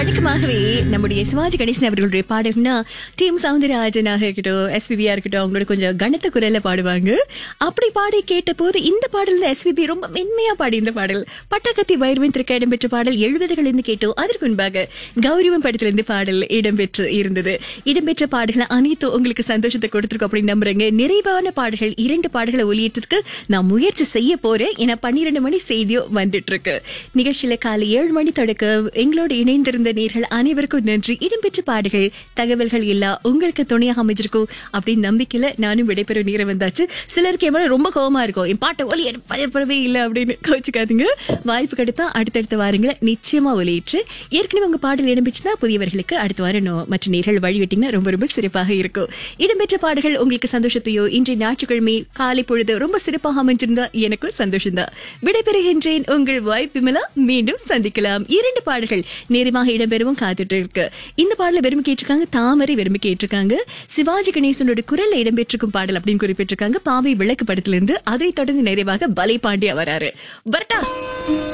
வழக்கமாகவே நம்முடைய சிவாஜி கணேசன் அவர்களுடைய பாடல்னா டீம் சவுந்தரராஜனாக இருக்கட்டும் எஸ்பிபியா இருக்கட்டும் அவங்களோட கொஞ்சம் கனத்த குரல்ல பாடுவாங்க அப்படி பாடி கேட்ட போது இந்த பாடல் எஸ்பிபி ரொம்ப மென்மையா பாடி இந்த பாடல் பட்டாக்கத்தி வைரவன் திருக்க இடம்பெற்ற பாடல் எழுபதுகள் இருந்து கேட்டோம் அதற்கு முன்பாக கௌரவம் படத்திலிருந்து பாடல் இடம்பெற்று இருந்தது இடம்பெற்ற பாடல்கள் அனைத்து உங்களுக்கு சந்தோஷத்தை கொடுத்திருக்கோம் அப்படின்னு நம்புறேங்க நிறைவான பாடல்கள் இரண்டு பாடல்களை ஒளியேற்றதுக்கு நான் முயற்சி செய்ய போறேன் ஏன்னா பன்னிரண்டு மணி செய்தியோ வந்துட்டு இருக்கு நிகழ்ச்சியில காலை ஏழு மணி தொடக்க எங்களோடு இணைந்திருந்த நேர்கள் அனைவருக்கும் நன்றி இடம்பெற்ற பாடுகள் தகவல்கள் எல்லாம் உங்களுக்கு துணையாக அமைஞ்சிருக்கும் அப்படின்னு நம்பிக்கையில நானும் விடைபெறும் நேரம் வந்தாச்சு சிலருக்கு என் மேல ரொம்ப கோவமா இருக்கும் என் பாட்டை ஒலி பரப்பவே இல்லை அப்படின்னு கோச்சுக்காதீங்க வாய்ப்பு கிடைத்தா அடுத்தடுத்த வாரங்களை நிச்சயமா ஒலியிற்று ஏற்கனவே உங்க பாடல் இடம்பெற்றுனா புதியவர்களுக்கு அடுத்த வாரம் நோ- மற்ற நேர்கள் வழிவிட்டீங்கன்னா ரொம்ப ரொம்ப சிறப்பாக இருக்கும் இடம்பெற்ற பாடல்கள் உங்களுக்கு சந்தோஷத்தையோ இன்றைய ஞாயிற்றுக்கிழமை காலை பொழுது ரொம்ப சிறப்பாக அமைஞ்சிருந்தா எனக்கும் சந்தோஷம்தான் விடைபெறுகின்றேன் உங்கள் வாய்ப்பு விமலா மீண்டும் சந்திக்கலாம் இரண்டு பாடல்கள் நேரமாக இடம்பெறவும் காத்துட்டு இருக்கு இந்த பாடல விரும்பி கேட்டிருக்காங்க தாமரை விரும்பி கேட்டிருக்காங்க சிவாஜி கணேசனோட குரல்ல இடம்பெற்றிருக்கும் பாடல் அப்படின்னு குறிப்பிட்டிருக்காங்க பாவை விளக்கு படத்திலிருந்து அதை தொடர்ந்து நிறைவாக பலை பாண்டியா வராரு வரட்டா